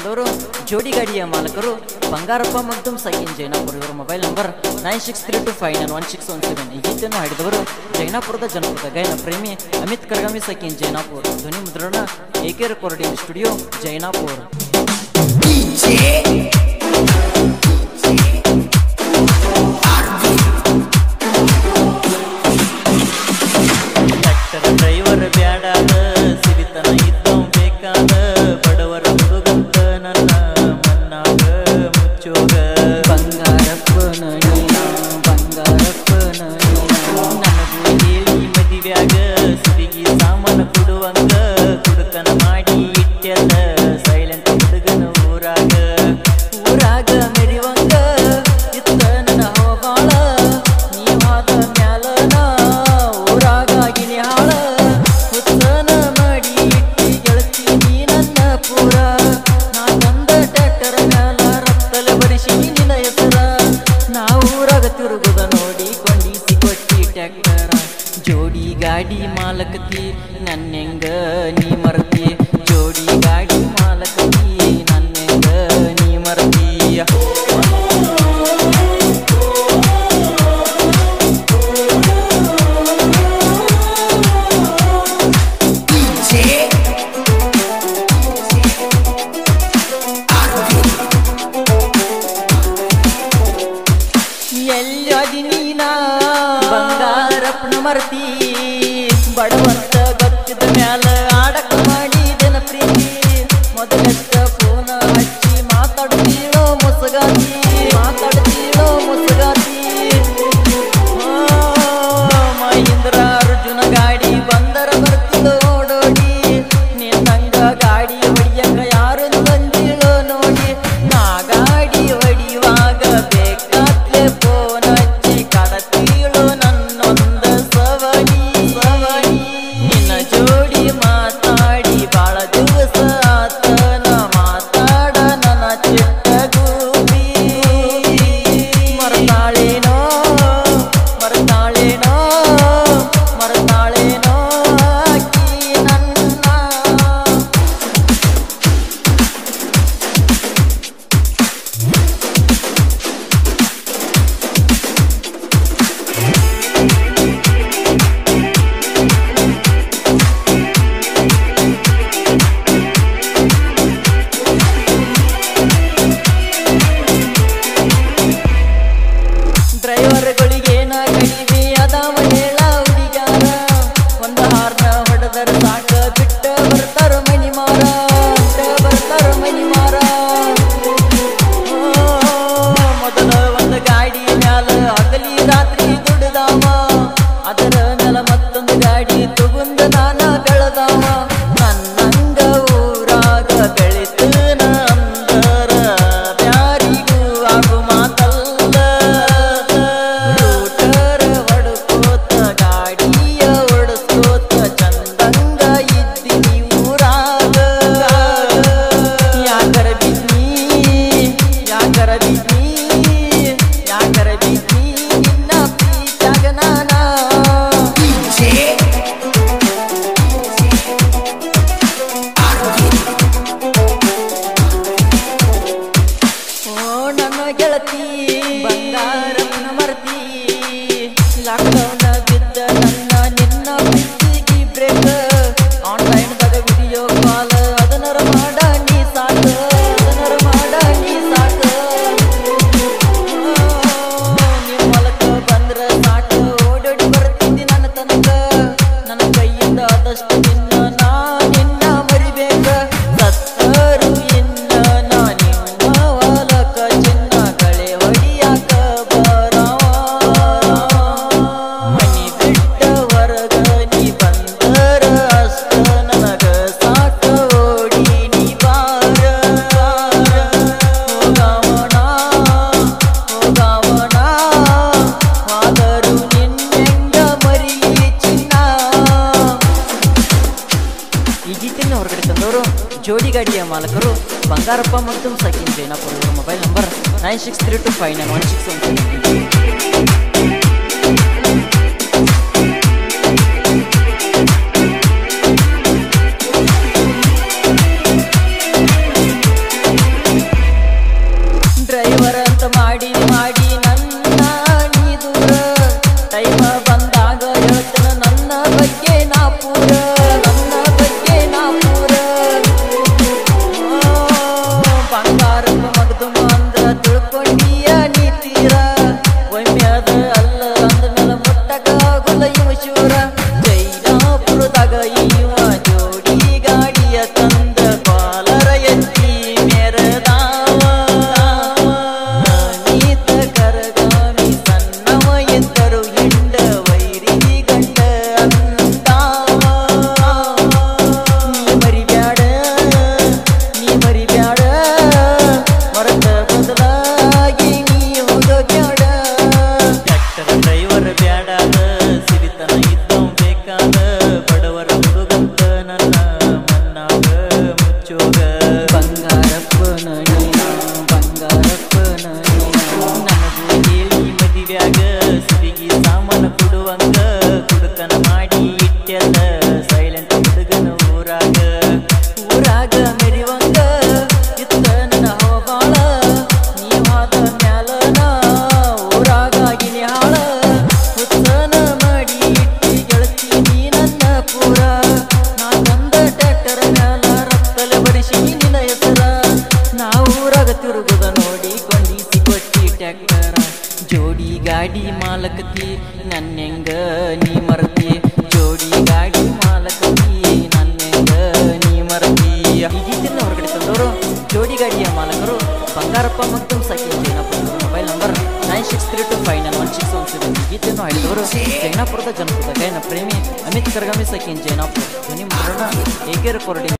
ತಂದವರು ಜೋಡಿ ಗಾಡಿಯ ಮಾಲಕರು ಬಂಗಾರಪ್ಪ ಮತ್ತು ಸೈನ್ ಜೈನಾಪುರ ಇವರ mobile number nine six three two five nine one six one seven ಈ ಗೀತೆಯನ್ನು ಹಾಡಿದವರು ಜೈನಾಪುರದ ಜನಪದ ಗಾಯನ ಪ್ರೇಮಿ ಅಮಿತ್ ಕರಗಾಮಿ ಸೈಕಿನ್ ಜೈನಾಪುರ ಧ್ವನಿ ಮುದ್ರಣ ಏಕೆ recording studio Jainapura tractor driver ಬ್ಯಾಡಾದ ಸಿರಿತನ ಇದ್ದವ್ ಬೇಕಾದ ಬಡವರ ಹುಡುಗಂತ ನನ್ನ ಮನ್ನಾಗ ಮುಚ್ಚೋಗ ಬಂಗಾರಪ್ಪನ ನೀನ ಬಂಗಾರಪ್ಪನ ನೀನ ನನಗೂ ಹೇಳಿ ಮದಿವ್ಯಾಗ ಸಿರಿಗಿ ಸಾಮಾನು ಕೊಡುವಂಗ ಕುಡುಕನ ಮಾಡಿ ಇಟ್ಟೆಲ್ಲ ಸೈಲೆಂಟ್ ಹುಡುಗನ ಊರಾಗ ಊರಾಗ ಮೆರಿವಂಗ ಇತ್ತ ನನ್ನ ಹೋಗಾಳ ನೀವಾದ ಮ್ಯಾಲನ ಊರಾಗಿನಿ ಹಾಳ ಹುತ್ತನ ಮಾಡಿ ಇಟ್ಟಿ ಗೆಳತಿ ನೀ ನನ್ನ ಪೂರ ನಾ ತಂದ ಟ್ರ್ಯಾಕ್ಟರ್ ಮ್ಯಾಲ ರತ್ತಲೆ ಬರಿಸಿ ನಿನ್ನ ಹೆಸರ ನಾ ಊರಾಗ ತಿರುಗುದ ನೋಡಿ ಕೊಂಡಿಸಿ ಕೊಟ್ಟಿ ಟ್ರ್ಯಾಕ್ಟರ ಜೋಡಿ ಗಾಡಿ ಮಾಲಕತಿ ನನ್ನೆಂಗ ನೀ ಮರತಿ ಜೋಡಿ ಗಾಡಿ ಮಾಲಕತಿ ನನ್ನೆಂಗ ನೀ ಮರತೀಯ ಎಲ್ಲದಿ ನೀನ ಬಂಗಾರಪ್ಪನ ಮರತಿ ಬಡವಂತ ಗೊತ್ತಿದ ಮ್ಯಾಲ ಆಡಕ ಮಾಡಿದೆನ ಪ್ರೀತಿ ಮೊದಲೆತ್ತ ಫೋನ ಹಚ್ಚಿ ಮಾತಾಡ್ತೀಳೋ ಮುಸುಗಾತಿ ಮಾತಾಡ್ತೀಳೋ ಮುಸುಗಾತಿ ಆ, ಮಹೇಂದ್ರ ಅರ್ಜುನ ಗಾಡಿ ಬಂದರ ಬರ್ತಿಳು ಓಡೋಡಿ ನಿನ್ನಂಗ ಗಾಡಿ ಹೊಡಿಯಕ ಯಾರು ಬಂದಿಳೋ ನೋಡಿ ನಾ ಗಾಡಿ ಹೊಡಿಯುವಾಗ ಬೇಕಾತ್ಲೆ ಫೋನ್ ಹಚ್ಚಿ ಕಡತೀಳು ನನ್ನೊಂದ ಸವಣಿ ಸವಣಿ ನಿನ್ನ ಜೋಡಿ ಮಾತಾಡಿ ಬಾಳ ದಿವಸ ಆತನ ಮಾತಾಡ ನನ್ನ ಚಿಟ್ಟ ಗೂಬಿ ಮರತಾಳೇನೋ ಮರತಾಳೇನೋ ಮರತಾಳೇನೋ ಆಕಿ ನನ್ನ ಡ್ರೈವರ್ಗಳಿಗೇನ ಕಡಿಮೆ ಅದಾವ ಹೇಳ ಹುಡುಗ್ಯಾರ ಒಂದು ಹಾರ್ನ ಹೊಡೆದರ ಸಾಕ ಬಿಟ್ಟ ಬರ್ತಾರ ಮನಿ ಮಾರ ಬಿಟ್ಟ ಬರ್ತಾರ ಮನಿ ಮಾರ ಆ, ಮೊದಲ ಒಂದು ಗಾಡಿ ಮ್ಯಾಲ ಹಗಲಿ ರಾತ್ರಿ ದುಡ್ದಾವ ಅದರ ಮ್ಯಾಲ ಮತ್ತೊಂದು ಗಾಡಿ ತಗೊಂಡು ನಾನ ಬೆಳೆದಾವ ನನ್ನಂಗ ಊರಾಗ ಬೆಳಿತನ ಅಂದರ ಬ್ಯಾರಿಗೂ ಆಗು ಮಾತಲ್ಲ ರೂಟರ್ ಹೊಡ್ಕೋತ ಗಾಡಿಯ ಹೊಡ್ಕೋತ ಚಂದಂಗ ಇದ್ದೀನಿ ಊರಾಗ ಯಾಕರ ಬಿದ್ನಿ ಯಾಕರ ಬಿದ್ನಿ ಯಾಕರ ಬಿದ್ನಿ ನಿನ್ನ ಪ್ರೀತ್ಯಾಗ ನಾನ ಓ ನನ್ನ ಗೆಳತಿ ಬಂಗಾರಪ್ಪನ ಮರ್ತಿ ಲಾಕ್ಡೌನ್ ಬಿದ್ದ ನನ್ನ ನಿನ್ನ ಪ್ರೀತಿಗೆ ಬ್ರೇಕ್ ಆನ್ಲೈನ್ ದಾಗ ವಿಡಿಯೋ ಕಾಲ್ ಅದನ್ನರ ಮಾಡ ನೀ ಸಾಕ ಅದನ್ನರ ಮಾಡ ನೀ ಸಾಕ ನಿಮ್ಮ ಹೊಲಕ್ಕ ಬಂದ್ರ ಸಾಕ ಓಡೋಡಿ ಬರ್ತಿದ್ದಿ ನನ್ನ ತನಕ ನನ್ನ ಕೈಯಿಂದ ಆದಷ್ಟು ನಿನ್ನ ನಾ ನಿನ್ನ ಮರಿಬೇಕ ಸತ್ತರು ಇನ್ನ ನಾ ನಿಮ್ಮ ಹೊಲಕ ಚಿನ್ನ ಕಳೆ ಹೊಡಿಯಾಕ ಬರವ ಮನಿ ಬಿಟ್ಟ ಹೊರಗ ನೀ ಬಂದರ ಅಷ್ಟ ನನಗ ಸಾಕ ಓಡಿ ನೀ ಬಾರ ಹೋಗಾವಣ ಹೋಗಾವಣ ಆದರೂ ನಿನ್ನೆಂಗ ಮರಿಲಿ ಚಿನ್ನ ಈ ಗೀತೆಯನ್ನು ಹೊರಗಡೆ ತಂದವರು ಜೋಡಿ ಗಾಡಿಯ ಮಾಲಕರು ಬಂಗಾರಪ್ಪ ಮತ್ತು ಸಕಿನ್ ಜೈನಾಪುರ ಇವರ mobile number nine six three two five nine one six one ಊರಾಗ ಇವ ಜೋಡಿ ಗಾಡಿಯ ತಂದ ಬಾಲರ ಎತ್ತಿ ಮೆರದಾವ ನೀತ ಕರಗಾಮಿ ಸಣ್ಣವ ಎದ್ದರು ಹಿಂಡ ವೈರಿ ಗಂಡ ಅಂದಾವ ನೀ ಮರಿಬ್ಯಾಡ ನೀ ಮರಿಬ್ಯಾಡ ಮರತ ಬದಲಾಗಿ ನೀ ಹೋಗಬ್ಯಾಡ ಟ್ರ್ಯಾಕ್ಟರ್ ಡ್ರೈವರ್ ಬ್ಯಾಡಾದ ಸಿರಿತನ ಇದ್ದವ್ ಬೇಕಾದ ಬಡವರ ಹುಡುಗಂತ ನನ್ನ ಮನ್ನಾಗ ಮುಚ್ಚೋಗ ಬಂಗಾರಪ್ಪನ ನೀನ ಬಂಗಾರಪ್ಪನ ನೀನ ನನಗೂ ಹೇಳಿ ಮದಿವ್ಯಾಗ ಸಿರಿಗಿ ಸಾಮಾನ ಕೊಡುವಂಗ ಕುಡುಕನ ಮಾಡಿ ಇಟ್ಟೆಲ್ಲ ಸೈಲೆಂಟ್ ಹುಡುಗನ ಊರಾಗ ಊರಾಗ ಮೆರಿವಂಗ ಇತ್ತ ನನ್ನ ಹವಾಳ ನೀವಾದ ಮ್ಯಾಲನ ಊರಾಗಿನಿ ಹಾಳ ಹುತ್ತನ ಮಾಡಿ ಇಟ್ಟಿ ಗೆಳತಿ ನೀ ನನ್ನ ಪೂರ ನಾ ತಂದ ಟ್ರ್ಯಾಕ್ಟರ್ ಮ್ಯಾಲ ರತ್ತಲೆ ಬಡಿಸಿ ನಿನ್ನ ಹೆಸರ ನಾ ಊರಾಗ ತಿರುಗುದ ನೋಡಿ ಕೊಂಡಿಸಿ ಕೊಟ್ಟಿ ಟ್ರ್ಯಾಕ್ಟರ ಜೋಡಿ ಗಾಡಿ ಮಾಲಕತಿ ನನ್ನೆಂಗ ನೀ ಮರತಿ ಜೋಡಿ ಗಾಡಿ ಮಾಲಕತಿ ನನ್ನೆಂಗ ನೀ ಮರತಿ ಈ ಗೀತೆಯನ್ನು ಹೊರಗಡೆ ತಂದವರು ಜೋಡಿ ಗಾಡಿಯ ಮಾಲಕರು ಬಂಗಾರಪ್ಪ ಮತ್ತು Sakhi Jainapura mobile number nine six three two five nine one six one seven ಈ ಗೀತೆಯನ್ನು ಹಾಡಿದವರು ಜೈನಾಪುರದ ಜನಪದ ಗಾಯನ ಪ್ರೇಮಿ ಅಮಿತ್ ಕರ್ಗಾಮಿ ಸಖಿನ್ ಜೈನಾಪುರ ಧ್ವನಿ ಮುದ್ರಣ ಏಕೆ ರೆಕಾರ್ಡಿಂಗ್